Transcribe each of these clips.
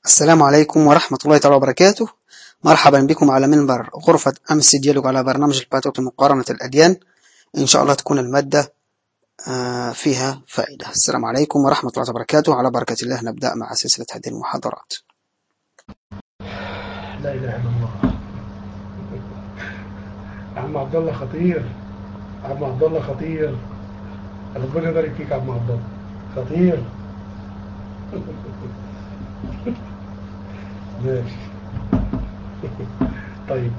السلام عليكم ورحمة الله تعالى وبركاته مرحبا بكم على منبر غرفة أمس ديالوج على برنامج الباتوك لمقارنة الأديان إن شاء الله تكون المادة آه، فيها فائدة السلام عليكم ورحمة الله وبركاته على بركة الله نبدأ مع سلسلة هذه المحاضرات لا اله الا الله عم عبد الله خطير عم عبد الله خطير ربنا يبارك فيك يا عم عبد الله خطير ماشي طيب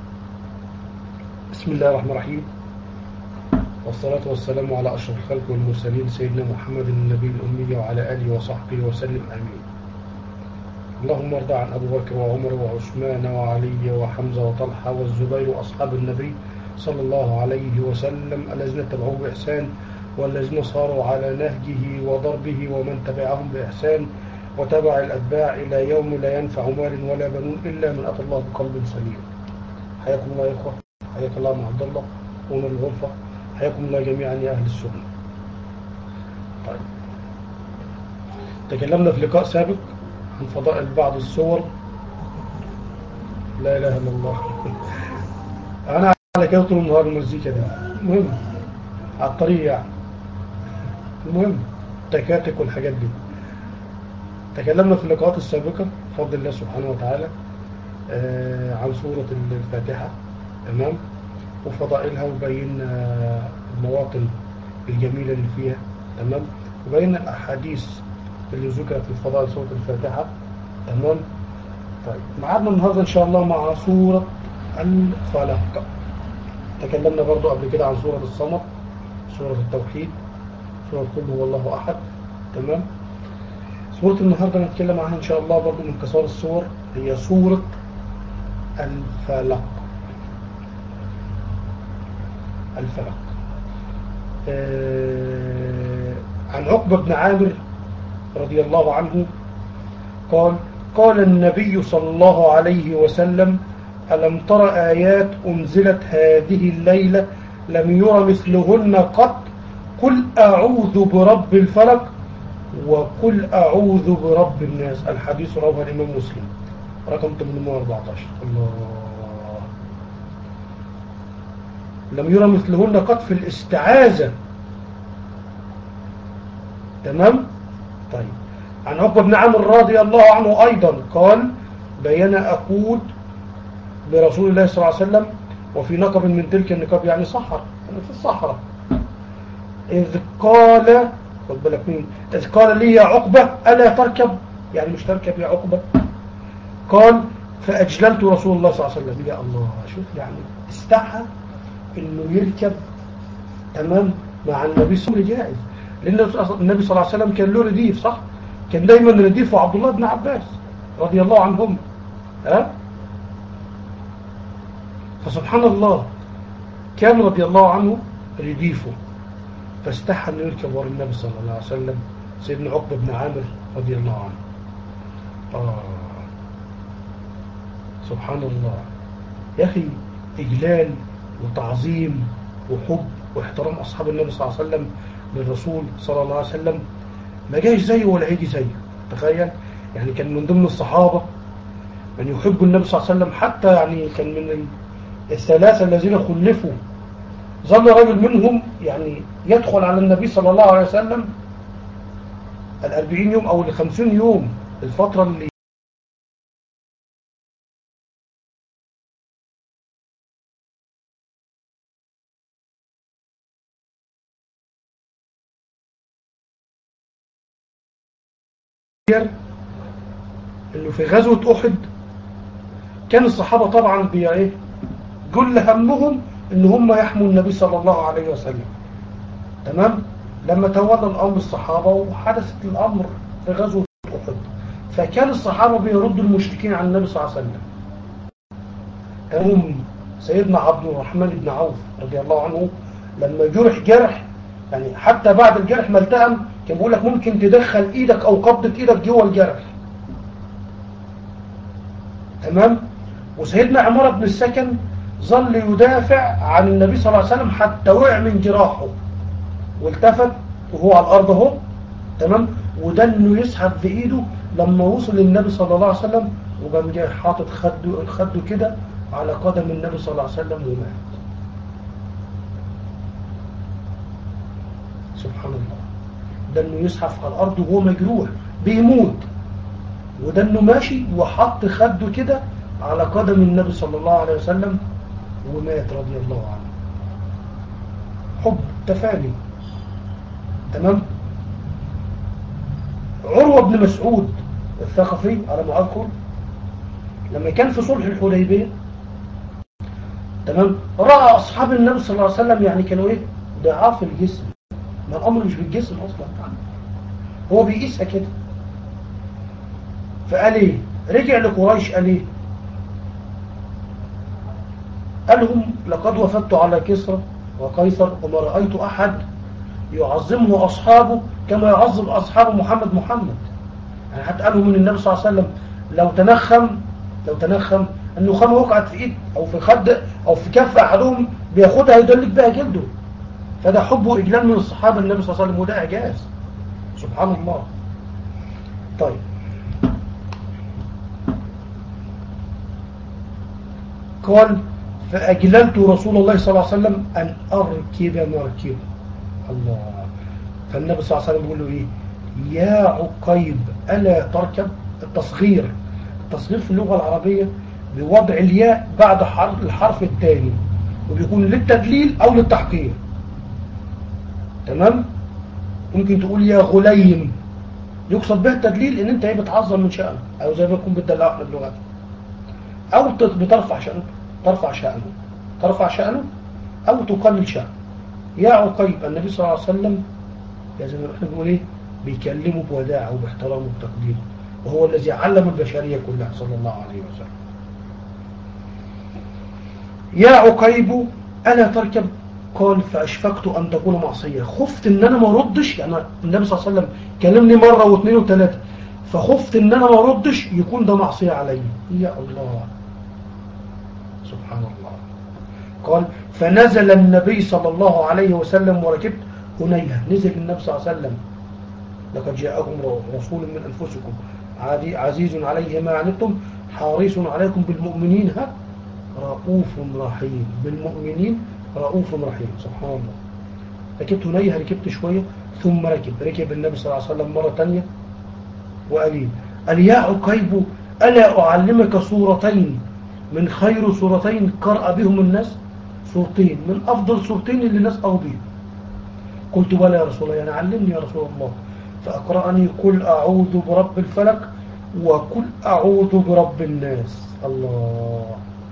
بسم الله الرحمن الرحيم والصلاة والسلام على أشرف الخلق والمرسلين سيدنا محمد النبي الأمي وعلى آله وصحبه وسلم آمين اللهم ارضى عن أبو بكر وعمر وعثمان وعلي وحمزة وطلحة والزبير وأصحاب النبي صلى الله عليه وسلم الذين اتبعوه بإحسان والذين صاروا على نهجه وضربه ومن تبعهم بإحسان وتبع الأتباع إلى يوم لا ينفع مال ولا بنون إلا من أتى الله بقلب سليم حياكم الله يا إخوة حياك الله مع عبد الله هنا الغرفة حياكم الله جميعا يا أهل السنة طيب تكلمنا في لقاء سابق عن فضائل بعض الصور لا إله إلا الله أنا على كده طول النهار المزيكا دي المهم على الطريق يعني المهم تكاتك والحاجات دي تكلمنا في اللقاءات السابقة بفضل الله سبحانه وتعالى آه عن سورة الفاتحة تمام وفضائلها وبينا المواطن الجميلة اللي فيها تمام وبينا الأحاديث اللي ذكرت في فضائل سورة الفاتحة تمام طيب معادنا النهاردة إن شاء الله مع سورة الفلق تكلمنا برضو قبل كده عن سورة الصمد سورة التوحيد سورة قل هو الله أحد تمام سورة النهاردة نتكلم عنها إن شاء الله برضو من كسار السور هي سورة الفلق الفلق آه عن عقبة بن عامر رضي الله عنه قال قال النبي صلى الله عليه وسلم ألم تر آيات أنزلت هذه الليلة لم ير مثلهن قط قل أعوذ برب الفلق وقل أعوذ برب الناس الحديث رواه الإمام مسلم رقم 814 الله لم يرى مثلهن قط في الاستعاذة تمام طيب عن عقبة بن عامر رضي الله عنه أيضا قال بين أقود برسول الله صلى الله عليه وسلم وفي نقب من تلك النقاب يعني صحر يعني في الصحراء إذ قال خد بالك مين إذ قال لي يا عقبة ألا تركب يعني مش تركب يا عقبة قال فأجللت رسول الله صلى الله عليه وسلم يا الله شوف يعني استحى انه يركب تمام مع النبي صلى الله عليه وسلم جائز لان النبي صلى الله عليه وسلم كان له رديف صح كان دايما رديفه عبد الله بن عباس رضي الله عنهم ها فسبحان الله كان رضي الله عنه رديفه فاستحى انه يركب ورا النبي صلى الله عليه وسلم سيدنا عقبه بن عامر رضي الله عنه آه سبحان الله يا اخي اجلال وتعظيم وحب واحترام أصحاب النبي صلى الله عليه وسلم للرسول صلى الله عليه وسلم ما جاش زيه ولا هيجي زيه تخيل يعني كان من ضمن الصحابة من يحب النبي صلى الله عليه وسلم حتى يعني كان من الثلاثة الذين خلفوا ظل رجل منهم يعني يدخل على النبي صلى الله عليه وسلم الأربعين يوم أو الخمسين يوم الفترة اللي انه في غزوة احد كان الصحابة طبعا بي ايه كل همهم ان هم يحموا النبي صلى الله عليه وسلم تمام لما تولى الامر الصحابة وحدثت الامر في غزوة احد فكان الصحابة بيردوا المشركين عن النبي صلى الله عليه وسلم هم سيدنا عبد الرحمن بن عوف رضي الله عنه لما جرح جرح يعني حتى بعد الجرح ما التهم كان بيقول لك ممكن تدخل ايدك او قبضة ايدك جوه الجرح تمام وسيدنا عمارة بن السكن ظل يدافع عن النبي صلى الله عليه وسلم حتى وقع من جراحه والتفت وهو على الارض اهو تمام وده انه يسحب بايده لما وصل للنبي صلى الله عليه وسلم وقام جاي حاطط خده خده كده على قدم النبي صلى الله عليه وسلم ومات سبحان الله ده انه يزحف على الارض وهو مجروح بيموت وده انه ماشي وحط خده كده على قدم النبي صلى الله عليه وسلم ومات رضي الله عنه حب تفاني تمام عروة بن مسعود الثقفي على ما أذكر لما كان في صلح الحديبية تمام رأى أصحاب النبي صلى الله عليه وسلم يعني كانوا إيه ضعاف الجسم ما الأمر مش بالجسم أصلا هو بيقيسها كده فقال إيه رجع لقريش قال إيه قال لهم لقد وفدت على كسرى وقيصر وما رأيت أحد يعظمه أصحابه كما يعظم أصحاب محمد محمد يعني حتى قالوا من النبي صلى الله عليه وسلم لو تنخم لو تنخم انه خم وقعت في ايد او في خد او في كف احدهم بياخدها يدلك بها جلده فده حب واجلال من الصحابه النبي صلى الله عليه وسلم وده اعجاز سبحان الله طيب قال فأجللت رسول الله صلى الله عليه وسلم أن أركب مركبه الله فالنبي صلى الله عليه وسلم يقول له إيه يا عقيب ألا تركب التصغير التصغير في اللغة العربية بوضع الياء بعد حرف الحرف الثاني وبيكون للتدليل أو للتحقير تمام ممكن تقول يا غليم يقصد به التدليل ان انت ايه بتعظم من شأنه او زي ما يكون بتدلعه احنا دلوقتي او بترفع شأنه ترفع شأنه ترفع شأنه او تقلل شأنه يا عقيب النبي صلى الله عليه وسلم لازم احنا بنقول ايه بيكلمه بوداع وباحترام وبتقدير وهو الذي علم البشرية كلها صلى الله عليه وسلم يا عقيب ألا تركب قال فأشفقت أن تكون معصية خفت أن أنا ما ردش يعني النبي صلى الله عليه وسلم كلمني مرة واثنين وثلاثة فخفت أن أنا ما ردش يكون ده معصية علي يا الله سبحان الله قال فنزل النبي صلى الله عليه وسلم وركبت هنيها نزل النبي صلى الله عليه وسلم لقد جاءكم رسول من أنفسكم عزيز عليه ما عنتم حريص عليكم بالمؤمنين ها رؤوف رحيم بالمؤمنين رؤوف رحيم سبحان الله ركبت هنيها ركبت شوية ثم ركب ركب النبي صلى الله عليه وسلم مرة تانية وقال قال يا عقيب ألا أعلمك صورتين من خير صورتين قرأ بهم الناس صورتين من أفضل صورتين اللي الناس قرأوا بهم قلت بلى يا رسول الله يعني علمني يا رسول الله فأقرأني قل أعوذ برب الفلك وقل أعوذ برب الناس الله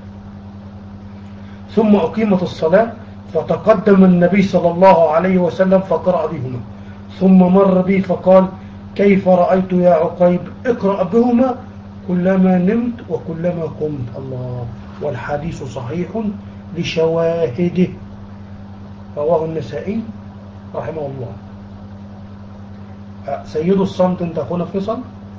ثم أقيمت الصلاة فتقدم النبي صلى الله عليه وسلم فقرأ بهما ثم مر بي فقال كيف رأيت يا عقيب اقرأ بهما كلما نمت وكلما قمت الله والحديث صحيح لشواهده رواه النسائي رحمه الله سيد الصمت انت اخونا فيصل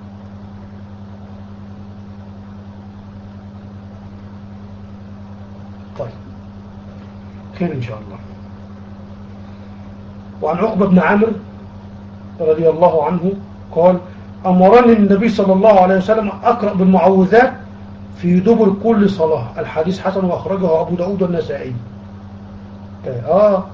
طيب خير ان شاء الله وعن عقبة بن عامر رضي الله عنه قال أمرني النبي صلى الله عليه وسلم أقرأ بالمعوذات في دبر كل صلاة الحديث حسن وأخرجه أبو داود والنسائي آه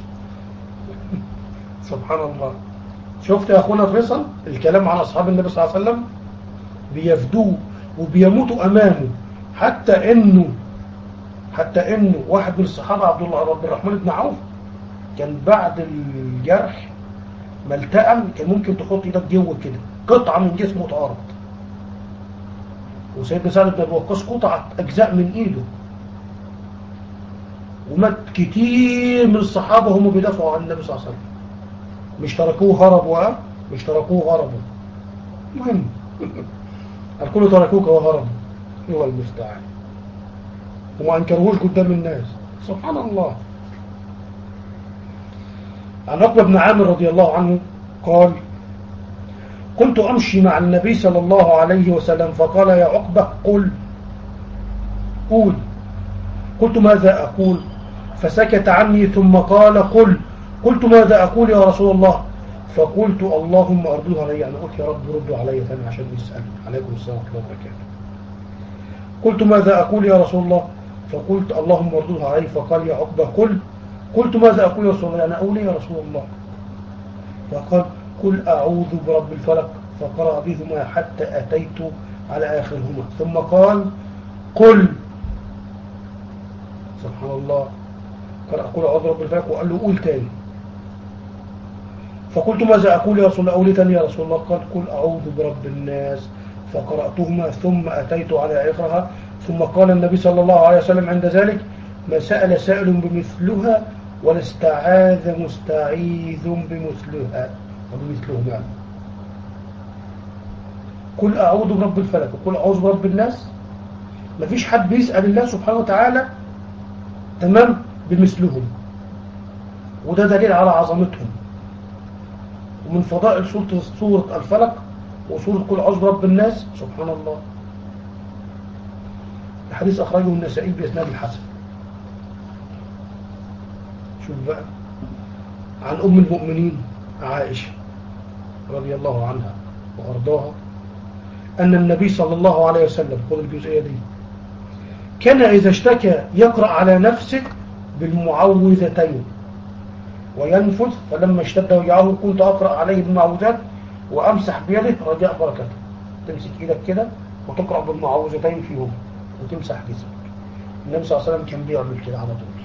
سبحان الله شفت يا أخونا فيصل الكلام عن أصحاب النبي صلى الله عليه وسلم بيفدوه وبيموتوا أمامه حتى إنه حتى إنه واحد من الصحابة عبد الله عبد الرحمن بن عوف كان بعد الجرح ما التأم كان ممكن تحط ايدك جوه كده قطعة من جسمه اتعرض وسيدنا سعد بن ابي وقاص قطعت اجزاء من ايده ومات كتير من الصحابة هم بيدافعوا عن النبي صلى الله عليه وسلم مش تركوه هربوا ها مش تركوه هربوا المهم الكل تركوك وهربوا هو المستعان وما انكروهوش قدام الناس سبحان الله عن عقبة بن عامر رضي الله عنه قال كنت أمشي مع النبي صلى الله عليه وسلم فقال يا عقبة قل قول قلت ماذا أقول فسكت عني ثم قال قل قلت ماذا أقول يا رسول الله فقلت اللهم أردوها علي يعني قلت يا رب ردوا علي ثاني عشان يسأل عليكم السلام ورحمة الله وبركاته قلت ماذا أقول يا رسول الله فقلت اللهم اردوها علي فقال يا عقبة قل قلت ماذا أقول يا رسول الله أنا أقول يا رسول الله فقال قل أعوذ برب الفلق فقرأ بهما حتى أتيت على آخرهما ثم قال قل سبحان الله قال أقول أعوذ برب الفلق وقال له قول تاني فقلت ماذا أقول يا رسول الله أولي تاني يا رسول الله قال قل أعوذ برب الناس فقرأتهما ثم أتيت على آخرها ثم قال النبي صلى الله عليه وسلم عند ذلك ما سأل سائل بمثلها ولا استعاذ مستعيذ بمثلها وبمثلهما قل أعوذ برب الفلك وقل أعوذ برب الناس مفيش حد بيسأل الله سبحانه وتعالى تمام بمثلهم وده دليل على عظمتهم ومن فضائل سورة, سورة الفلق وسورة قل أعوذ برب الناس سبحان الله الحديث أخرجه النسائي بإسناد الحسن شوف بقى عن أم المؤمنين عائشة رضي الله عنها وأرضاها أن النبي صلى الله عليه وسلم خذ الجزئية دي كان إذا اشتكى يقرأ على نفسه بالمعوذتين وينفذ فلما اشتد وجعه كنت أقرأ عليه بالمعوذات وأمسح بيده رجاء بركته تمسك إيدك كده وتقرأ بالمعوذتين فيهم وتمسح جسمك النبي صلى الله عليه وسلم كان بيعمل كده على طول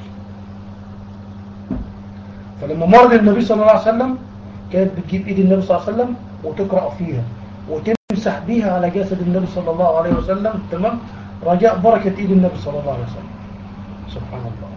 فلما مر النبي صلى الله عليه وسلم كانت بتجيب ايد النبي صلى الله عليه وسلم وتقرأ فيها وتمسح بيها على جسد النبي صلى الله عليه وسلم تمام رجاء بركة ايد النبي صلى الله عليه وسلم سبحان الله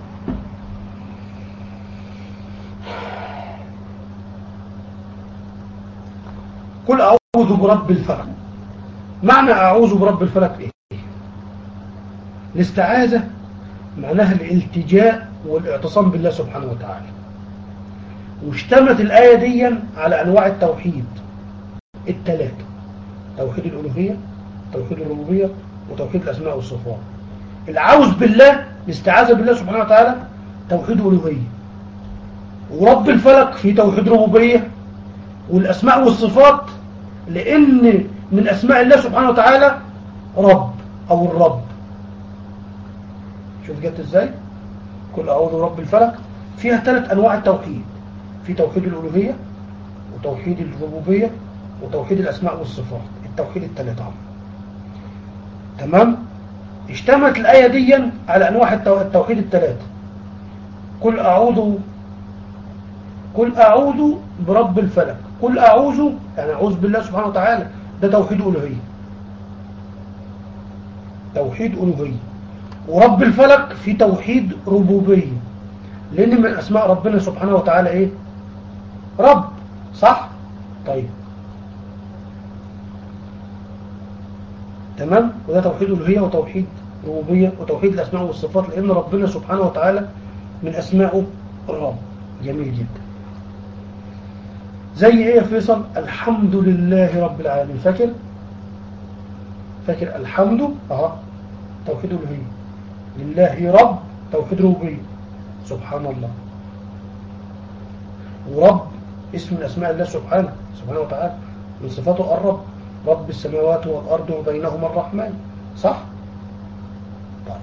قل أعوذ برب الفلق معنى أعوذ برب الفلق إيه الاستعاذة معناها الالتجاء والاعتصام بالله سبحانه وتعالى واشتملت الآية دي على أنواع التوحيد الثلاثة توحيد الألوهية توحيد الربوبية وتوحيد الأسماء والصفات العوذ بالله الاستعاذة بالله سبحانه وتعالى توحيد ألوهية ورب الفلك في توحيد ربوبية والأسماء والصفات لأن من أسماء الله سبحانه وتعالى رب أو الرب شوف جت ازاي كل أعوذ برب الفلك فيها ثلاث أنواع التوحيد في توحيد الألوهية وتوحيد الربوبية وتوحيد الأسماء والصفات التوحيد الثلاثة تمام اشتملت الآية دي على أنواع التوحيد الثلاثة قل أعوذ قل أعوذ برب الفلك قل أعوذ يعني أعوذ بالله سبحانه وتعالى ده توحيد ألوهية توحيد ألوهية ورب الفلك في توحيد ربوبية لأن من أسماء ربنا سبحانه وتعالى إيه رب صح طيب تمام وده توحيد الألوهية وتوحيد ربوبية وتوحيد الأسماء والصفات لأن ربنا سبحانه وتعالى من أسمائه الرب جميل جدا زي ايه يا فيصل الحمد لله رب العالمين فاكر فاكر الحمد اه توحيد الالوهيه لله رب توحيد ربوبيه سبحان الله ورب اسم من اسماء الله سبحانه سبحانه وتعالى من صفاته الرب رب السماوات والارض وبينهما الرحمن صح طيب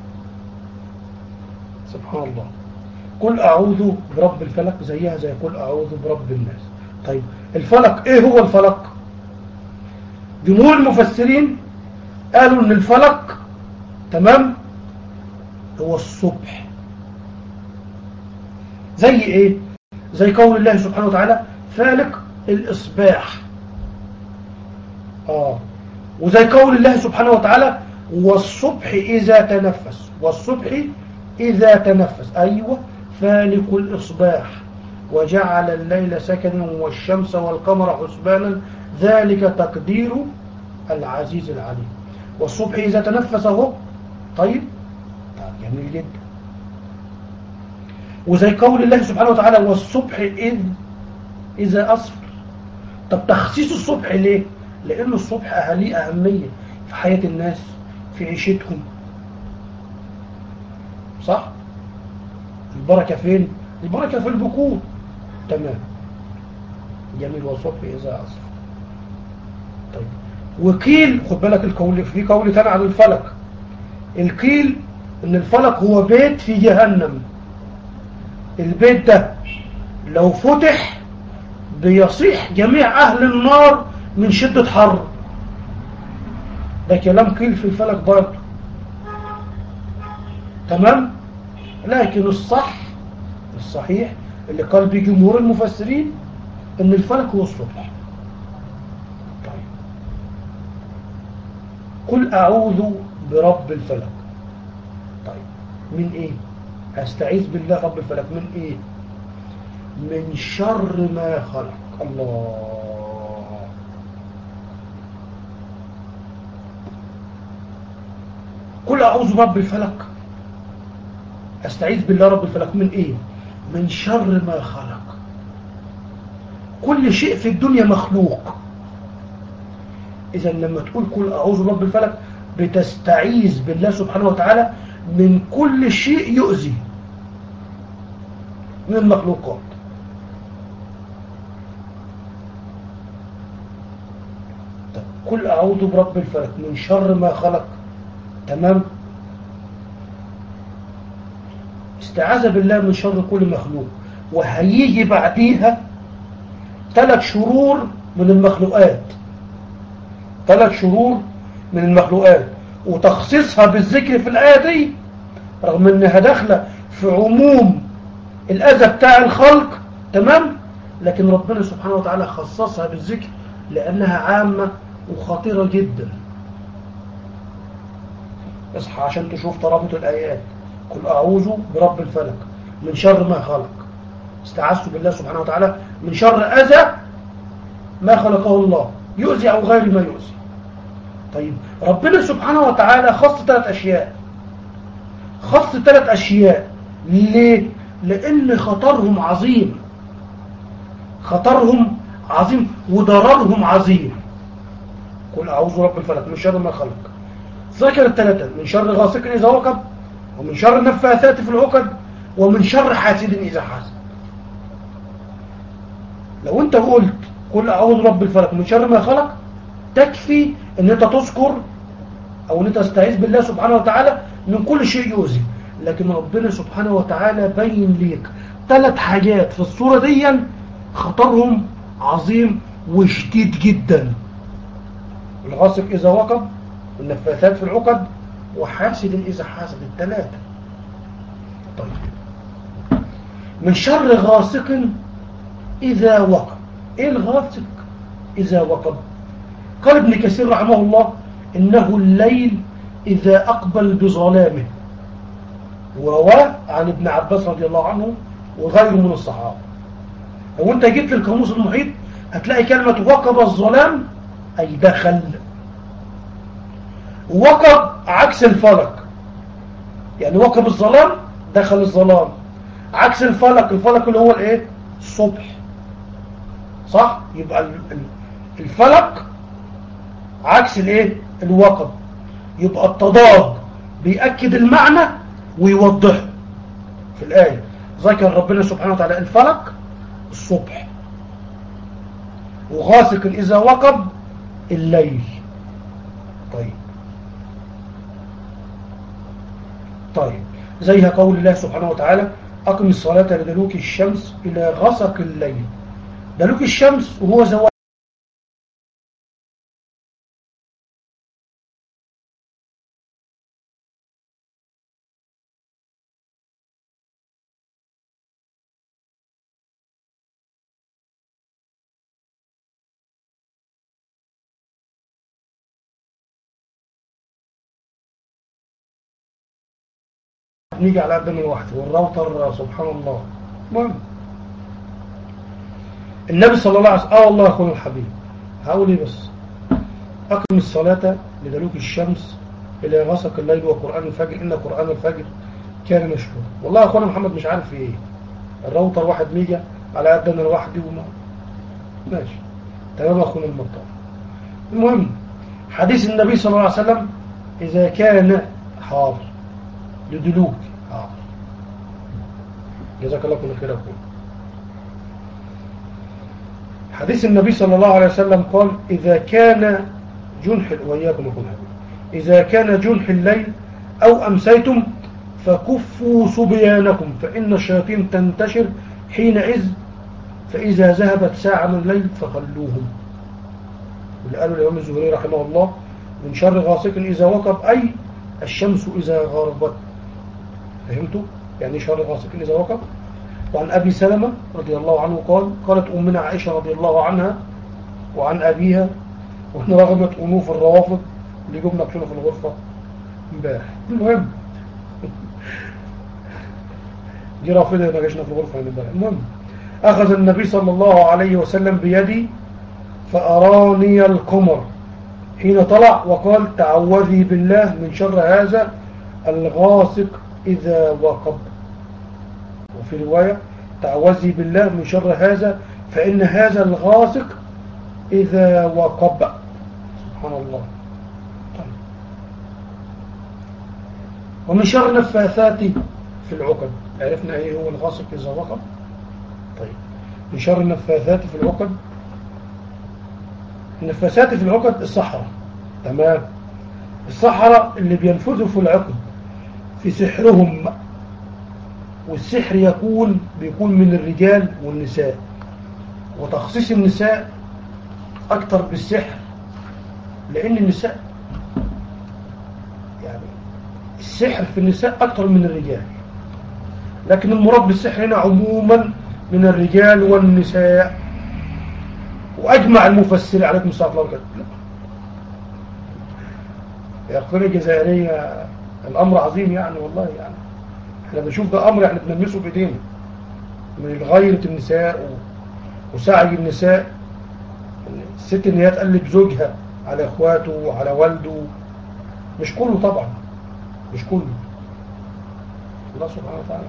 سبحان الله قل اعوذ برب الفلق زيها زي قل اعوذ برب الناس طيب الفلق ايه هو الفلق جمهور المفسرين قالوا ان الفلق تمام هو الصبح زي ايه زي قول الله سبحانه وتعالى فالق الاصباح اه وزي قول الله سبحانه وتعالى والصبح اذا تنفس والصبح اذا تنفس ايوه فالق الاصباح وجعل الليل سكنا والشمس والقمر حسبانا ذلك تقدير العزيز العليم والصبح إذا تنفس اهو طيب طيب جميل جدا وزي قول الله سبحانه وتعالى والصبح إذ إذا أصفر طب تخصيص الصبح ليه لأن الصبح أهليه أهمية في حياة الناس في عيشتهم صح البركة فين البركة في البكور تمام جميل والصبح إذا أصف طيب وكيل خد بالك القول في قول تاني عن الفلك الكيل ان الفلك هو بيت في جهنم البيت ده لو فتح بيصيح جميع أهل النار من شدة حر ده كلام قيل في الفلك برضه تمام لكن الصح الصحيح اللي قال بيه جمهور المفسرين ان الفلك هو الصبح طيب قل اعوذ برب الفلك طيب من ايه استعيذ بالله رب الفلك من ايه من شر ما خلق الله قل أعوذ برب الفلك أستعيذ بالله رب الفلك من إيه من شر ما خلق كل شيء في الدنيا مخلوق إذا لما تقول قل أعوذ برب الفلك بتستعيذ بالله سبحانه وتعالى من كل شيء يؤذي من المخلوقات قل أعوذ برب الفلك من شر ما خلق تمام استعاذ بالله من شر كل مخلوق وهيجي بعديها ثلاث شرور من المخلوقات ثلاث شرور من المخلوقات وتخصيصها بالذكر في الآية دي رغم انها داخله في عموم الأذى بتاع الخلق تمام لكن ربنا سبحانه وتعالى خصصها بالذكر لأنها عامة وخطيرة جدا اصحى عشان تشوف ترابط الآيات قل أعوذ برب الفلك من شر ما خلق استعذت بالله سبحانه وتعالى من شر أذى ما خلقه الله يؤذي أو غير ما يؤذي طيب ربنا سبحانه وتعالى خص ثلاث أشياء خص ثلاث أشياء ليه؟ لأن خطرهم عظيم خطرهم عظيم وضررهم عظيم قل أعوذ رب الفلك من شر ما خلق ذكر الثلاثة من شر غاسق إذا وقب ومن شر النفاثات في العقد ومن شر حاسد إذا حاسد لو أنت قلت قل أعوذ رب الفلك من شر ما خلق تكفي أن أنت تذكر أو أن أنت تستعيذ بالله سبحانه وتعالى من كل شيء يؤذي لكن ربنا سبحانه وتعالى بين ليك ثلاث حاجات في الصورة دي خطرهم عظيم وشديد جدا الغاسق إذا وقب والنفاثات في العقد وحاسد إذا حاسد الثلاثة طيب من شر غاسق إذا وقب إيه الغاسق إذا وقب قال ابن كثير رحمه الله إنه الليل إذا أقبل بظلامه ورواه عن ابن عباس رضي الله عنه وغيره من الصحابة لو انت جيت للقاموس المحيط هتلاقي كلمة وقب الظلام أي دخل وقب عكس الفلك يعني وقب الظلام دخل الظلام عكس الفلك الفلك اللي هو الايه الصبح صح يبقى الفلك عكس الايه الوقب يبقى التضاد بيأكد المعنى ويوضحه في الآية ذكر ربنا سبحانه وتعالى الفلك الصبح وغاسق إذا وقب الليل طيب طيب زيها قول الله سبحانه وتعالى أقم الصلاة لدلوك الشمس إلى غسق الليل دلوك الشمس وهو زوال نيجي على قدام الواحد والراوتر سبحان الله المهم النبي صلى الله عليه وسلم اه والله يا اخونا الحبيب هقول ايه بس اقم الصلاه لدلوك الشمس الى غسق الليل وقران الفجر ان قران الفجر كان مشهور والله يا اخونا محمد مش عارف في ايه الراوتر واحد ميجا على قد انا لوحدي وما ماشي تمام يا اخونا المطار المهم حديث النبي صلى الله عليه وسلم اذا كان حاضر لدلوك حاضر جزاك الله كل خير اخونا حديث النبي صلى الله عليه وسلم قال إذا كان جنح وإياكم يكون هذا إذا كان جنح الليل أو أمسيتم فكفوا صبيانكم فإن الشياطين تنتشر حينئذ فإذا ذهبت ساعة من الليل فخلوهم واللي قالوا الإمام الزهري رحمه الله من شر غاسق إذا وقب أي الشمس إذا غربت فهمتوا؟ يعني شر غاسق إذا وقب وعن أبي سلمة رضي الله عنه قال قالت أمنا عائشة رضي الله عنها وعن أبيها وإن رغبت أنوف الروافض اللي جبنا كشنا في الغرفة امبارح المهم دي رافضة ما جاشنا في الغرفة امبارح المهم أخذ النبي صلى الله عليه وسلم بيدي فأراني القمر حين طلع وقال تعوذي بالله من شر هذا الغاسق إذا وقب وفي رواية تعوذي بالله من شر هذا فإن هذا الغاسق إذا وقب سبحان الله طيب. ومن شر نفاثات في العقد عرفنا ايه هو الغاسق إذا وقب طيب من شر النفاثات في العقد النفاثات في العقد الصحراء تمام الصحراء اللي بينفذوا في العقد في سحرهم والسحر يكون بيكون من الرجال والنساء وتخصيص النساء أكتر بالسحر لأن النساء يعني السحر في النساء أكتر من الرجال لكن المراد بالسحر هنا عموما من الرجال والنساء وأجمع المفسر عليكم الصلاة والسلام يا أخواني الجزائرية الأمر عظيم يعني والله يعني احنا بنشوف ده أمر يعني بنلمسه بإيدينا من غيرة النساء وسعي النساء الست ان هي تقلب زوجها على اخواته وعلى والده مش كله طبعا مش كله الله سبحانه وتعالى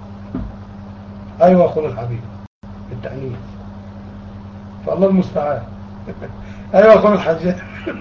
ايوه اخونا الحبيب بالتأنيث فالله المستعان ايوه اخونا الحجاج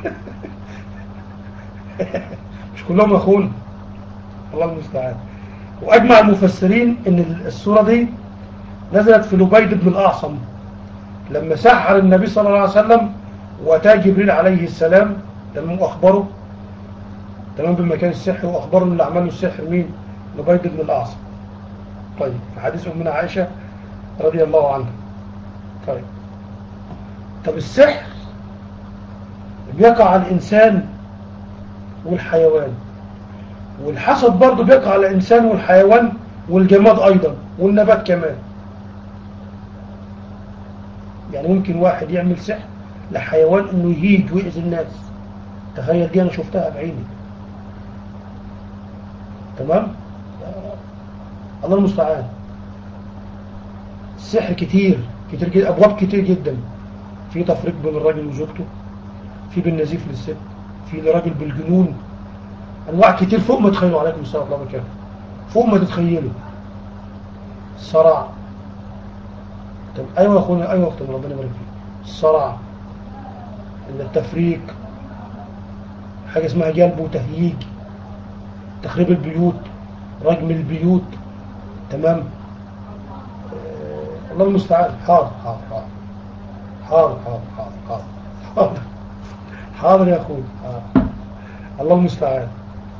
مش كلهم اخونا الله المستعان واجمع المفسرين ان السوره دي نزلت في لبيد بن الاعصم لما سحر النبي صلى الله عليه وسلم واتاه جبريل عليه السلام تمام واخبره تمام بمكان السحر واخبره اللي عمله السحر مين لبيد بن الاعصم طيب في حديث امنا عائشه رضي الله عنها طيب طب السحر بيقع على الانسان والحيوان والحسد برضه بيقع على الانسان والحيوان والجماد ايضا والنبات كمان يعني ممكن واحد يعمل سحر لحيوان انه يهيج ويأذي الناس تخيل دي انا شفتها بعيني تمام الله المستعان السحر كتير كتير جدا ابواب كتير جدا في تفريق بين الراجل وزوجته في بالنزيف للست في الراجل بالجنون انواع كتير فوق ما تخيلوا عليكم السلام الله وبركاته فوق ما تتخيلوا الصرع طب ايوه يا اخونا ايوه اختم ربنا يبارك فيك الصرع التفريق حاجه اسمها جلب وتهييج تخريب البيوت رجم البيوت تمام آه الله المستعان حاضر حاضر حاضر حاضر حاضر حاضر حاضر حاضر يا اخوي حاضر الله المستعان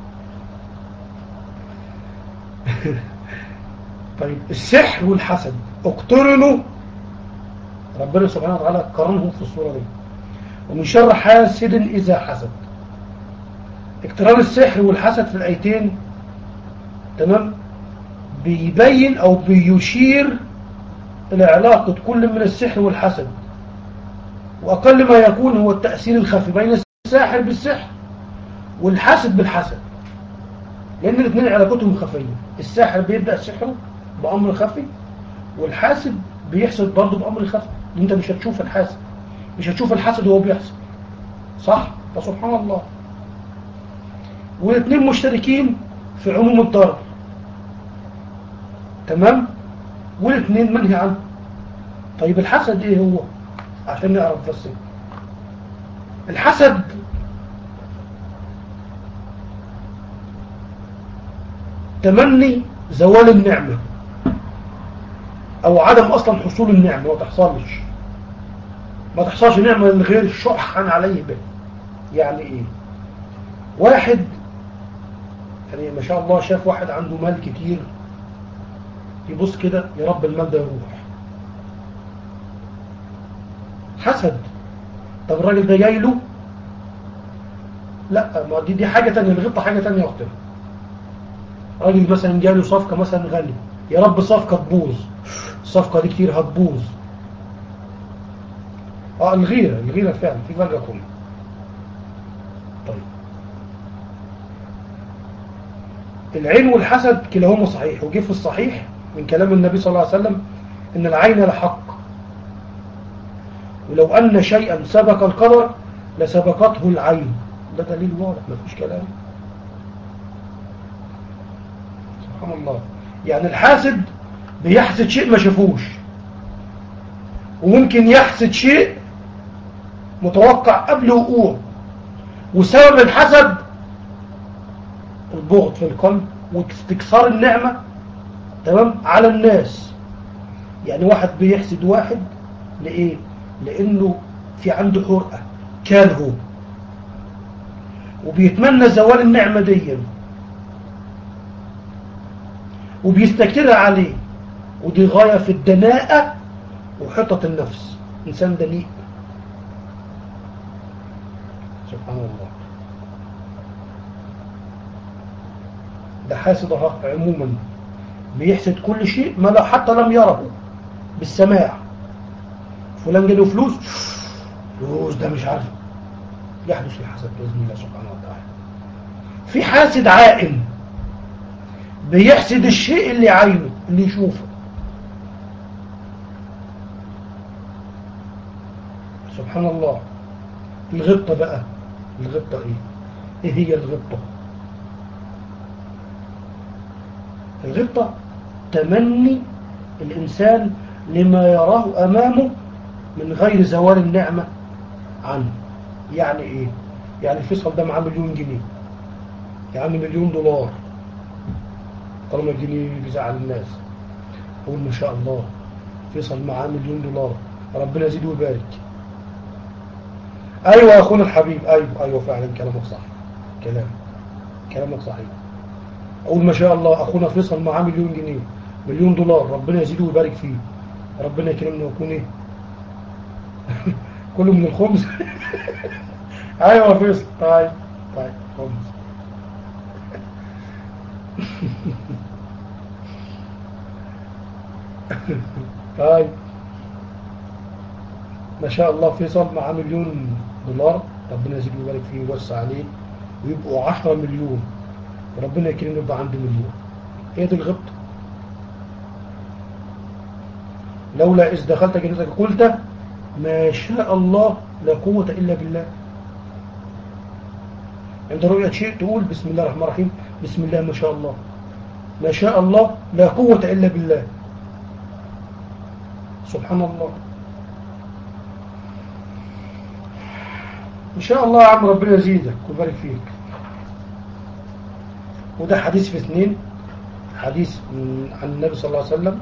طيب السحر والحسد اقترنوا ربنا سبحانه وتعالى قرنهم في الصورة دي ومن شر حاسد إذا حسد اقتران السحر والحسد في الآيتين تمام بيبين أو بيشير إلى علاقة كل من السحر والحسد وأقل ما يكون هو التأثير الخفي بين الساحر بالسحر والحسد بالحسد لأن الاثنين علاقتهم خفية الساحر بيبدأ سحره بأمر خفي والحاسد بيحسد برضه بأمر خفي انت مش هتشوف الحاسد مش هتشوف الحسد وهو بيحسد صح فسبحان الله والاثنين مشتركين في عموم الضرر تمام والاثنين منهي عنه طيب الحسد ايه هو عشان نعرف بس الحسد تمني زوال النعمة او عدم اصلا حصول النعمة ما تحصلش ما تحصلش نعمة للغير شحا عليه به يعني ايه واحد يعني ما شاء الله شاف واحد عنده مال كتير يبص كده يا رب المال ده يروح حسد طب الراجل ده جاي له لا ما دي دي حاجة تانية الغبطة حاجة تانية أختر راجل مثلا جاله صفقة مثلا غالية يا رب صفقة تبوظ الصفقة دي كتير هتبوظ اه الغيرة الغيرة فعلا في فرق كله طيب العين والحسد كلاهما صحيح وجه في الصحيح من كلام النبي صلى الله عليه وسلم ان العين لحق ولو ان شيئا سبق القدر لسبقته العين ده دليل واضح ما فيش كلام سبحان الله يعني الحاسد بيحسد شيء ما شافوش وممكن يحسد شيء متوقع قبل وقوعه وسبب الحسد البغض في القلب واستكثار النعمة تمام على الناس يعني واحد بيحسد واحد لإيه لأنه في عنده حرقة كارهه وبيتمنى زوال النعمة دي وبيستكرها عليه ودي غاية في الدناءة وحطة النفس إنسان دنيء سبحان الله ده حاسد اهو عموما بيحسد كل شيء ما لا حتى لم يره بالسماع فلان جاله فلوس فلوس ده مش عارف يحدث الحسد بإذن الله سبحانه وتعالى في حاسد عائم بيحسد الشيء اللي عينه اللي يشوفه سبحان الله الغبطة بقى الغبطة ايه ايه هي الغبطة الغبطة تمني الإنسان لما يراه أمامه من غير زوال النعمة عنه يعني إيه؟ يعني فيصل ده معاه مليون جنيه يعني مليون دولار طالما الجنيه بيزعل الناس قول ما شاء الله فيصل معاه مليون دولار ربنا يزيده ويبارك أيوة يا أخونا الحبيب أيوة أيوة فعلا كلامك صح كلام كلامك صحيح أقول ما شاء الله أخونا فيصل معاه مليون جنيه مليون دولار ربنا يزيده ويبارك فيه ربنا يكرمنا ويكون إيه كله من الخبز أيوة يا فيصل طيب طيب خبز طيب ما شاء الله فيصل معاه مليون دولار ربنا يزيده ويبارك فيه ويوسع عليه ويبقوا 10 مليون وربنا يكرمه يبقى عنده مليون هي دي الغبطة لولا إذ دخلت جنتك قلت ما شاء الله لا قوة إلا بالله عند رؤية شيء تقول بسم الله الرحمن الرحيم بسم الله ما شاء الله ما شاء الله لا قوة إلا بالله سبحان الله إن شاء الله يا عم ربنا يزيدك ويبارك فيك وده حديث في اثنين حديث عن النبي صلى الله عليه وسلم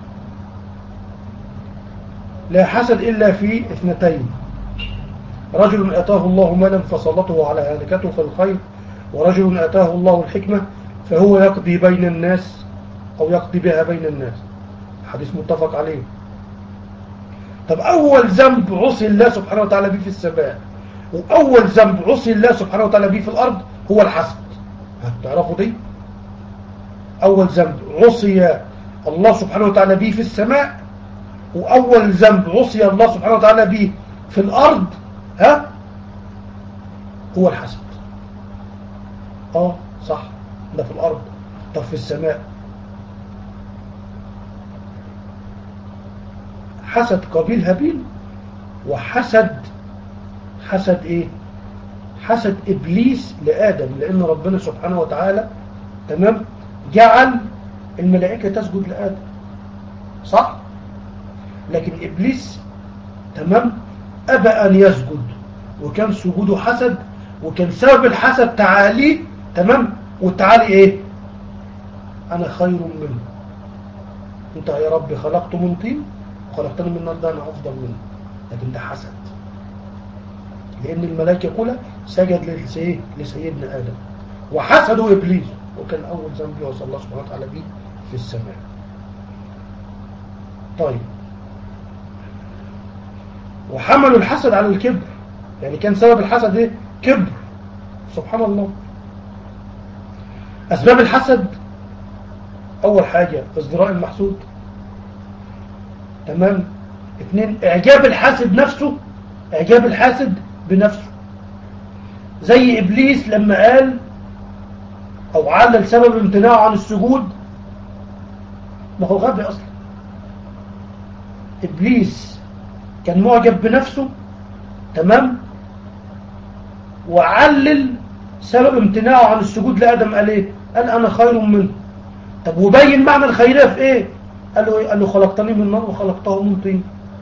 لا حسد إلا في اثنتين رجل أتاه الله مالا فسلطه على هلكته في الخير ورجل أتاه الله الحكمة فهو يقضي بين الناس أو يقضي بها بين الناس حديث متفق عليه طب أول ذنب عصي الله سبحانه وتعالى به في السماء وأول ذنب عصي الله سبحانه وتعالى به في الأرض هو الحسد هتعرفوا دي أول ذنب عصي الله سبحانه وتعالى به في السماء وأول ذنب عصي الله سبحانه وتعالى به في الأرض ها هو الحسد اه صح ده في الأرض طب في السماء حسد قبيل هابيل وحسد حسد ايه حسد ابليس لادم لان ربنا سبحانه وتعالى تمام جعل الملائكه تسجد لادم صح لكن ابليس تمام ابى ان يسجد وكان سجوده حسد وكان سبب الحسد تعالي تمام والتعالي ايه انا خير منه انت يا رب خلقته من طين وخلقتني من نار ده انا افضل منه لكن ده حسد لأن الملائكة كلها سجد لسي- لسيدنا آدم وحسدوا إبليس وكان أول ذنب يوصل الله سبحانه وتعالى به في السماء طيب وحملوا الحسد على الكبر يعني كان سبب الحسد ايه كبر سبحان الله أسباب الحسد أول حاجة ازدراء المحسود تمام اثنين إعجاب الحاسد نفسه إعجاب الحاسد بنفسه زي إبليس لما قال أو علل سبب امتناعه عن السجود ما هو غبي أصلا إبليس كان معجب بنفسه تمام وعلل سبب امتناعه عن السجود لآدم قال ايه قال أنا خير منه طب وبين معنى الخيرية في ايه قال له ايه قال له خلقتني من نار وخلقته من طين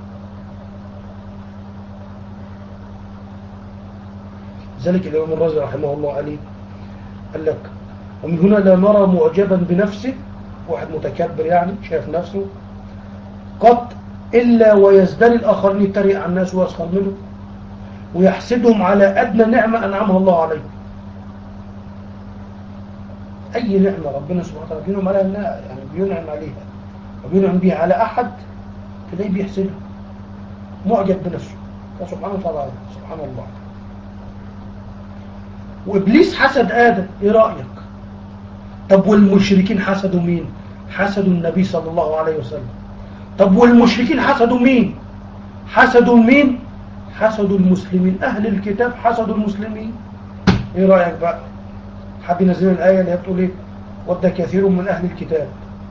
ذلك الإمام الرازي رحمه الله عليه قال لك ومن هنا لا نرى معجبا بنفسه واحد متكبر يعني شايف نفسه قط إلا ويزدري الآخرين يتريق على الناس ويسخر منهم ويحسدهم على أدنى نعمة أنعمها الله عليه أي نعمة ربنا سبحانه وتعالى بينعم عليها إنها- يعني بينعم عليها وبينعم بها على أحد تلاقيه بيحسده معجب بنفسه فسبحانه وتعالى سبحان الله وإبليس حسد آدم إيه رأيك طب والمشركين حسدوا مين حسدوا النبي صلى الله عليه وسلم طب والمشركين حسدوا مين حسدوا مين حسدوا المسلمين أهل الكتاب حسدوا المسلمين إيه رأيك بقى حد ينزل الآية اللي هي بتقول إيه ود كثير من أهل الكتاب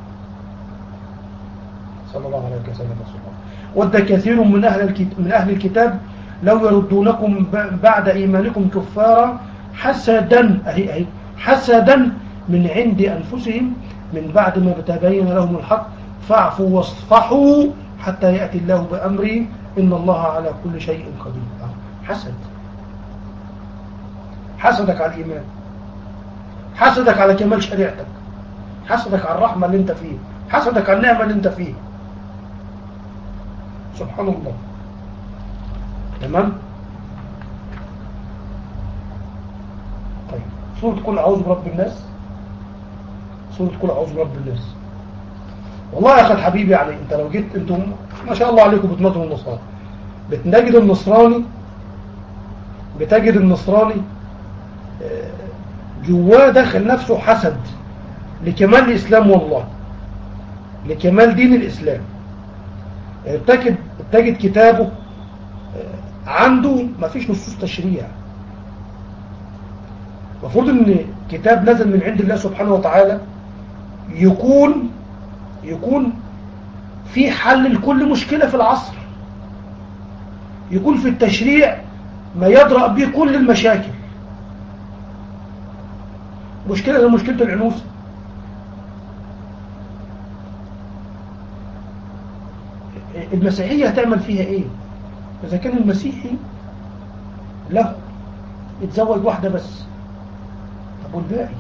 صلى الله عليه وسلم رسول الله ود كثير من أهل الكتاب, من أهل الكتاب لو يردونكم ب- بعد إيمانكم كفارا حسدا أهي أهي حسدا من عند أنفسهم من بعد ما تبين لهم الحق فاعفوا واصفحوا حتى يأتي الله بأمره إن الله على كل شيء قدير آه، حسد حسدك على الإيمان حسدك على كمال شريعتك حسدك على الرحمة اللي انت فيه حسدك على النعمة اللي انت فيه سبحان الله تمام طيب سورة قل أعوذ برب الناس سورة قل أعوذ برب الناس والله يا أخي الحبيب يعني أنت لو جيت أنتم ما شاء الله عليكم بتنظروا النصراني بتجد النصراني بتجد النصراني آه، جواه داخل نفسه حسد لكمال الإسلام والله لكمال دين الإسلام يعني بتجد, بتجد كتابه آه، عنده ما فيش نصوص تشريع المفروض ان كتاب نزل من عند الله سبحانه وتعالى يكون يكون في حل لكل مشكلة في العصر يكون في التشريع ما يدرأ به كل المشاكل مشكلة زي مشكلة العنوسة المسيحية هتعمل فيها ايه اذا كان المسيحي له يتزوج واحدة بس طب والباقي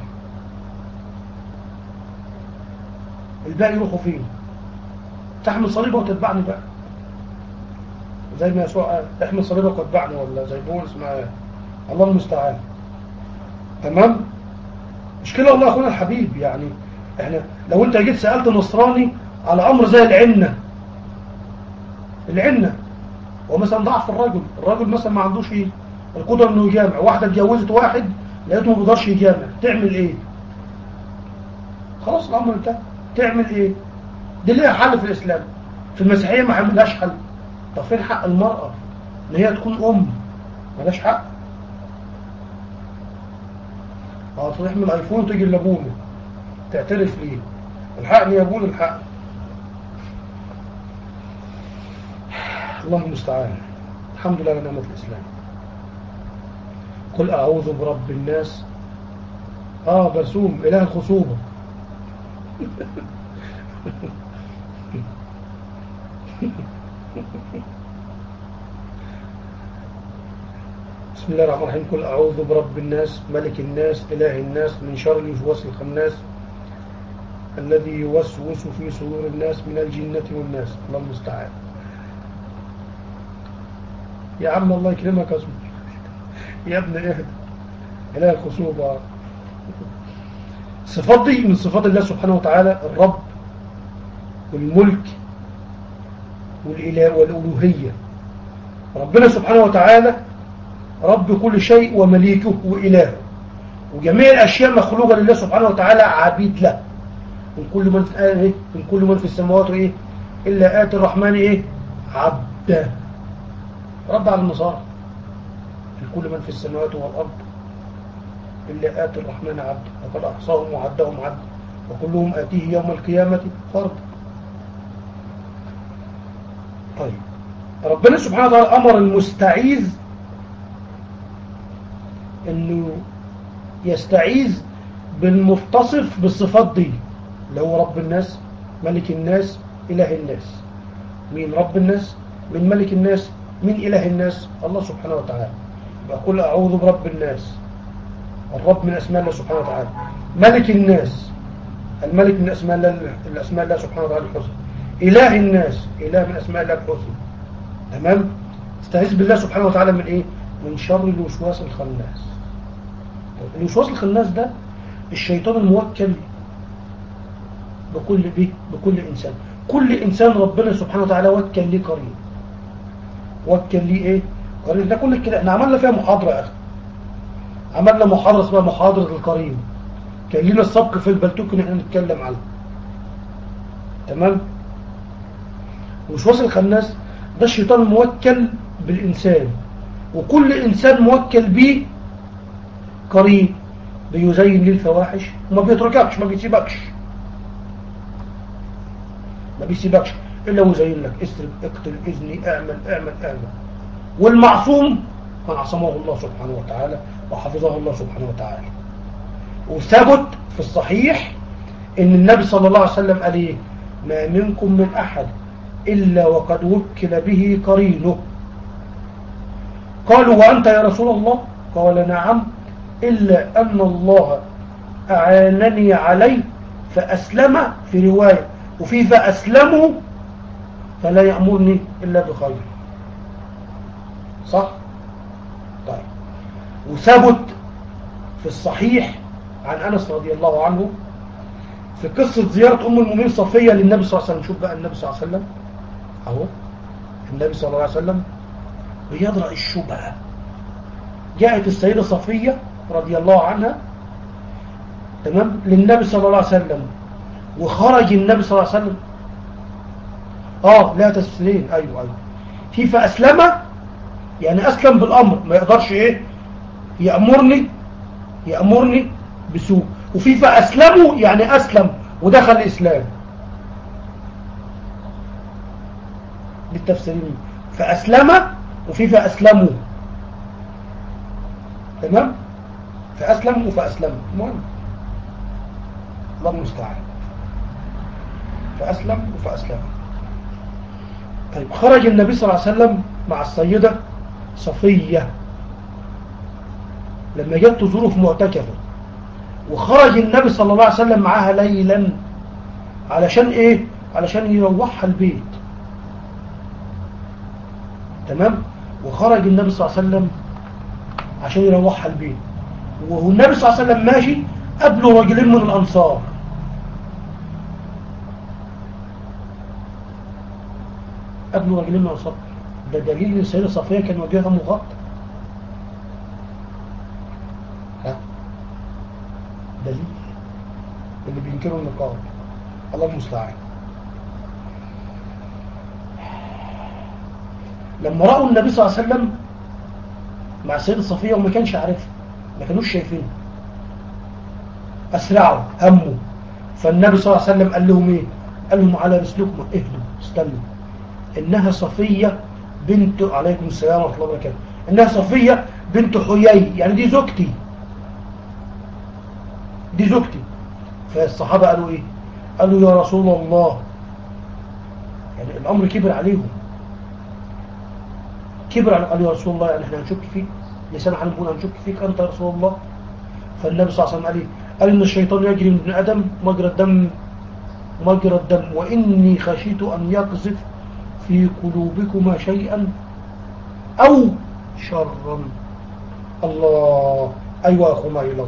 الباقي يروحوا فين تحمل صليبه وتتبعني بقى زي ما يسوع قال احمل صليبك واتبعني ولا زي بولس ما قال الله المستعان تمام مشكلة والله يا اخونا الحبيب يعني احنا لو انت جيت سألت نصراني على امر زي العنة العنة ومثلا ضعف الرجل الرجل مثلا ما عندوش ايه القدرة انه يجامع واحدة اتجوزت واحد لقيته ما بيقدرش يجامع تعمل ايه خلاص الامر انتهى تعمل ايه دي ليها حل في الاسلام في المسيحية ما عملهاش حل طب فين حق المرأة ان هي تكون ام ملاش حق اه تحمل ايفون وتيجي لابونا تعترف ليه الحقني يا ابونا الحق الله المستعان الحمد لله على نعمة الإسلام قل أعوذ برب الناس آه برسوم إله الخصوبة بسم الله الرحمن الرحيم قل أعوذ برب الناس ملك الناس إله الناس من شر الوسواس الخناس الذي يوسوس في صدور الناس من الجنة والناس الله المستعان يا عم الله يكرمك يا اسمه يا ابن اهدى إله الخصوبة الصفات دي من صفات الله سبحانه وتعالى الرب والملك والإله والألوهية ربنا سبحانه وتعالى رب كل شيء ومليكه وإلهه وجميع الأشياء مخلوقة لله سبحانه وتعالى عبيد له من كل من في إيه؟ من كل من في السماوات إيه إلا آتي الرحمن إيه عبدا رد على النصارى من كل من في السماوات والأرض إلا آتي الرحمن عبدا وقد أحصاهم وعدهم عبدا وكلهم آتيه يوم القيامة فردا طيب ربنا سبحانه وتعالى أمر المستعيذ أنه يستعيذ بالمتصف بالصفات دي اللي هو رب الناس ملك الناس إله الناس مين رب الناس من ملك الناس من إله الناس الله سبحانه وتعالى بقول أعوذ برب الناس الرب من أسماء الله سبحانه وتعالى ملك الناس الملك من أسماء الله, الأسماء الله سبحانه وتعالى الحسنى إله الناس إله من أسماء الله الحسنى تمام استعيذ بالله سبحانه وتعالى من إيه من شر الوسواس الخناس الوسواس الخناس ده الشيطان الموكل بكل بيه بكل إنسان كل إنسان ربنا سبحانه وتعالى وكل ليه قرين وكل ليه إيه قرين ده كل كده احنا عملنا فيها محاضرة يا أخي عملنا محاضرة اسمها محاضرة القرين كان لنا السبق في البلتوك ان احنا نتكلم عنه تمام وسواس الخناس ده الشيطان الموكل بالإنسان وكل إنسان موكل به قرين بيزين للفواحش وما بيترككش ما بيسيبكش ما بيسيبكش إلا ويزين لك اسرب اقتل اذني اعمل اعمل اعمل والمعصوم من عصمه الله سبحانه وتعالى وحفظه الله سبحانه وتعالى وثبت في الصحيح ان النبي صلى الله عليه وسلم قال ايه ما منكم من احد الا وقد وكل به قرينه قالوا وانت يا رسول الله قال نعم الا ان الله اعانني عليه فاسلم في روايه وفي فاسلموا فلا يامرني الا بخير صح طيب وثبت في الصحيح عن أنس رضي الله عنه في قصة زيارة أم المؤمنين صفية للنبي صلى الله عليه وسلم شوف بقى النبي صلى الله عليه وسلم أهو النبي صلى الله عليه وسلم بيدرأ الشبهة جاءت السيدة صفية رضي الله عنها تمام للنبي صلى الله عليه وسلم وخرج النبي صلى الله عليه وسلم اه لا تسلين ايوه ايوه في فاسلم يعني اسلم بالامر ما يقدرش ايه يامرني يامرني بسوء وفي فأسلموا يعني أسلم ودخل الإسلام بالتفسيرين فأسلم وفي فأسلموا تمام فأسلم وفأسلم المهم الله المستعان فأسلم وفأسلم طيب خرج النبي صلى الله عليه وسلم مع السيدة صفية لما جت تزوره في معتكفه وخرج النبي صلى الله عليه وسلم معاها ليلا علشان ايه علشان يروحها البيت تمام وخرج النبي صلى الله عليه وسلم عشان يروحها البيت والنبي صلى الله عليه وسلم ماشي قبله رجلين من الأنصار قبله رجلين من الأنصار ده دليل ان السيدة صفية كان وجهها مغطى دليل اللي بينكروا النقاب الله المستعان لما رأوا النبي صلى الله عليه وسلم مع السيدة صفية وما كانش عارفها ما كانوش شايفينه أسرعوا هموا فالنبي صلى الله عليه وسلم قال لهم ايه قال لهم على رسلكم اهدوا استنوا انها صفية بنت عليكم السلام ورحمة الله وبركاته انها صفية بنت حيي يعني دي زوجتي دي زوجتي فالصحابة قالوا ايه قالوا يا رسول الله يعني الامر كبر عليهم كبر على قالوا يا رسول الله يعني احنا هنشك فيك لسان عن بقول هنشك فيك انت يا رسول الله فالنبي صلى الله عليه وسلم قال ايه قال ان الشيطان يجري من ابن ادم مجرى الدم مجرى الدم واني خشيت ان يقذف في قلوبكما شيئا او شرا الله أيوة يا أخو معي لفظ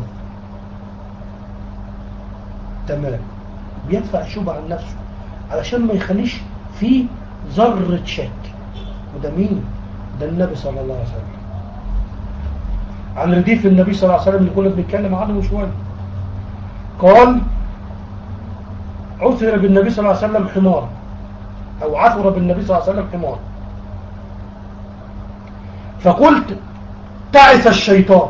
تمام بيدفع الشبهة عن نفسه علشان ما يخليش فيه ذرة شك وده مين؟ ده النبي صلى الله عليه وسلم عن رديف النبي صلى الله عليه وسلم اللي كنا بنتكلم عنه من شويه قال عثر بالنبي صلى الله عليه وسلم حمار أو عثر بالنبي صلى الله عليه وسلم حمار فقلت تعس الشيطان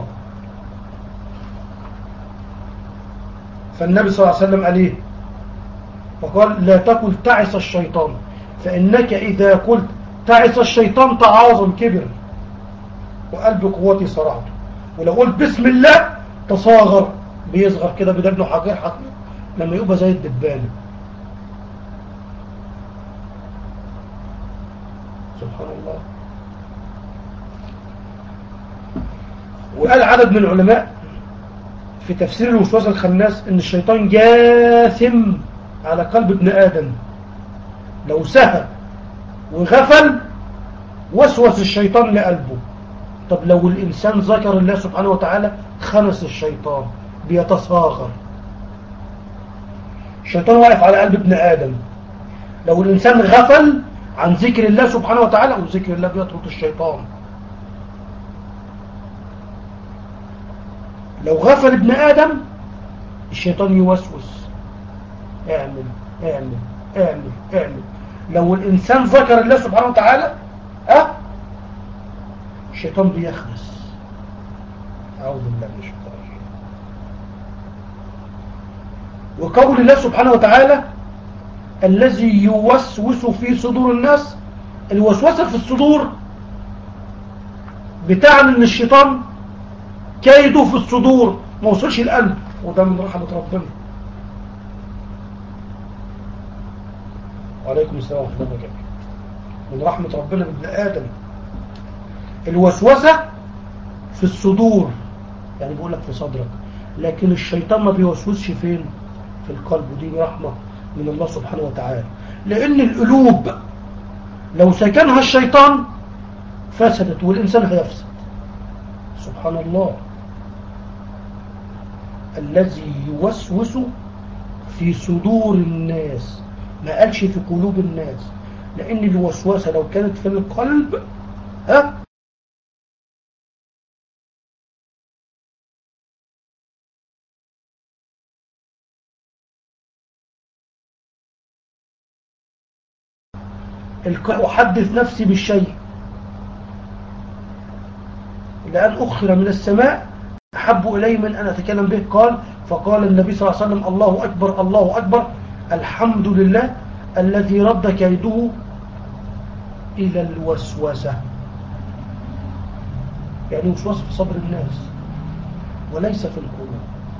فالنبي صلى الله عليه وسلم قال ايه فقال لا تقل تعس الشيطان فإنك إذا قلت تعس الشيطان تعاظم كبر وقلب قوتي صرعته ولو قلت بسم الله تصاغر بيصغر كده بدبنه حقير حقير لما يبقى زي الدبانة سبحان الله وقال عدد من العلماء في تفسير الوسواس الخناس ان الشيطان جاثم على قلب ابن آدم لو سهى وغفل وسوس الشيطان لقلبه طب لو الإنسان ذكر الله سبحانه وتعالى خنس الشيطان بيتصاغر الشيطان واقف على قلب ابن آدم لو الإنسان غفل عن ذكر الله سبحانه وتعالى وذكر الله بيطرد الشيطان لو غفل ابن آدم الشيطان يوسوس اعمل اعمل اعمل اعمل لو الإنسان ذكر الله سبحانه وتعالى أه الشيطان بيخنس أعوذ بالله من الشيطان الرجيم وقول الله سبحانه وتعالى الذي يوسوس في صدور الناس الوسوسة في الصدور بتعني ان الشيطان كيده في الصدور ما وصلش القلب وده من رحمة ربنا وعليكم السلام ورحمة الله وبركاته من رحمة ربنا بابن آدم الوسوسة في الصدور يعني بيقول لك في صدرك لكن الشيطان ما بيوسوسش فين في القلب ودي رحمة من الله سبحانه وتعالى لأن القلوب لو سكنها الشيطان فسدت والإنسان هيفسد سبحان الله الذي يوسوس في صدور الناس ما قالش في قلوب الناس لأن الوسوسة لو كانت في القلب ها أحدث نفسي بالشيء لأن أخر من السماء أحب إلي من أن أتكلم به قال فقال النبي صلى الله عليه وسلم الله أكبر الله أكبر الحمد لله الذي رد كيده إلى الوسوسة يعني وسوسة في صبر الناس وليس في القلوب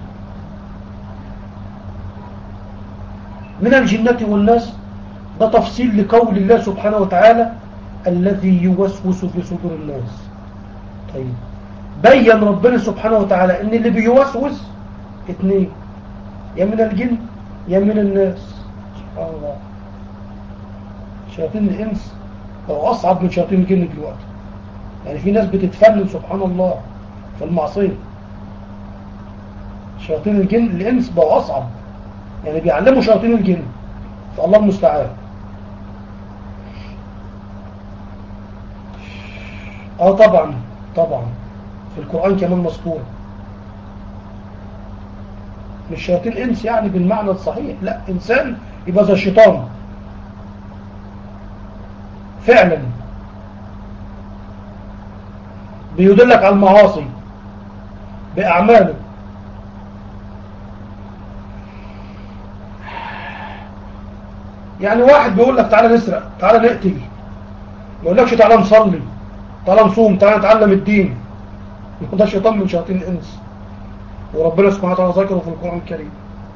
من الجنة والناس ده تفصيل لقول الله سبحانه وتعالى الذي يوسوس في صدور الناس طيب بين ربنا سبحانه وتعالى ان اللي بيوسوس اثنين يا من الجن يا من الناس سبحان الله شياطين الانس بقوا اصعب من شياطين الجن دلوقتي يعني في ناس بتتفنن سبحان الله في المعصيه شياطين الجن الانس بقوا اصعب يعني بيعلموا شياطين الجن فالله المستعان اه طبعا طبعا في القرآن كمان مذكور مش شياطين انس يعني بالمعنى الصحيح لا انسان يبقى زي شيطان فعلا بيدلك على المعاصي بأعماله يعني واحد بيقول لك تعالى نسرق تعالى نقتل ما يقولكش تعالى نصلي تعالى نصوم تعالى نتعلم الدين ده شيطان من شياطين الانس وربنا سبحانه وتعالى ذكره في القرآن الكريم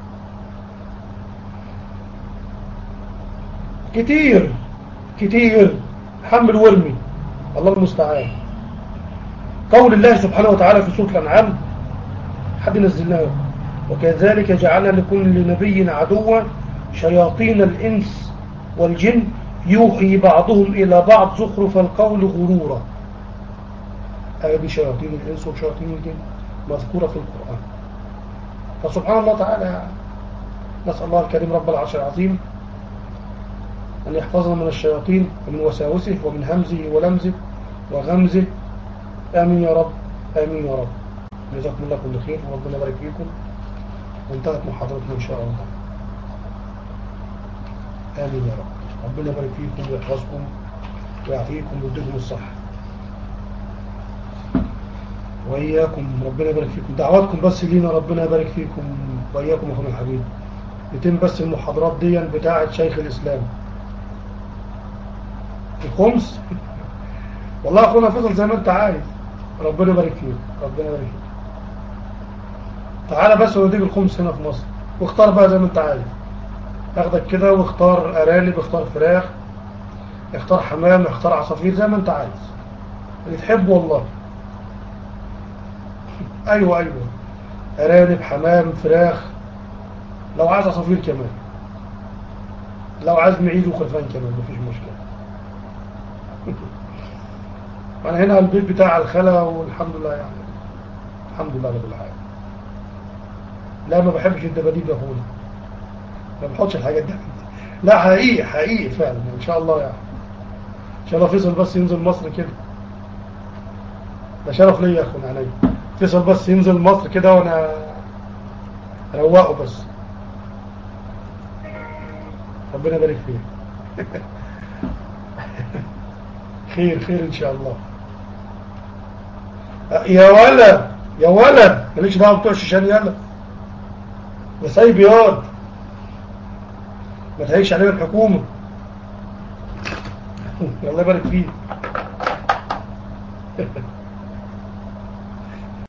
كتير كتير حمل ورمي الله المستعان قول الله سبحانه وتعالى في سورة الأنعام حد نزلناه وكذلك جعلنا لكل نبي عدوا شياطين الإنس والجن يوحي بعضهم إلى بعض زخرف القول غرورا ادي شياطين الانس وشياطين الجن مذكوره في القران فسبحان الله تعالى يعني نسال الله الكريم رب العرش العظيم ان يحفظنا من الشياطين ومن وساوسه ومن همزه ولمزه وغمزه امين يا رب امين يا رب جزاكم الله كل خير وربنا يبارك فيكم وانتهت محاضرتنا ان شاء الله امين يا رب ربنا يبارك فيكم ويحفظكم ويعطيكم ويديكم الصحه وإياكم ربنا يبارك فيكم دعواتكم بس لينا ربنا يبارك فيكم وإياكم أخونا الحبيب يتم بس المحاضرات دي بتاعة شيخ الإسلام الخمس والله أخونا فضل زي ما أنت عايز ربنا يبارك فيك ربنا يبارك فيك تعالى بس وديك الخمس هنا في مصر واختار بقى زي ما أنت عايز اخدك كده واختار أرانب اختار فراخ اختار حمام اختار عصافير زي ما أنت عايز اللي تحبه والله ايوه ايوه ارانب حمام فراخ لو عايز عصافير كمان لو عايز معيز وخرفان كمان مفيش مشكله انا هنا البيت بتاع الخلا والحمد لله يعني الحمد لله رب العالمين لا ما بحبش الدباديب يا اخويا ما بحطش الحاجات دي لا حقيقي حقيقي فعلا ان شاء الله يعني ان شاء الله فيصل بس ينزل مصر كده ده شرف ليا يا اخونا عليا فيصل بس ينزل مصر كده وانا روقه بس ربنا يبارك فيه خير خير ان شاء الله يا ولد يا ولد ماليش دعوه بتوع الشيشان يلا ده سايب ياض ما تهيش علينا الحكومه الله يبارك فيه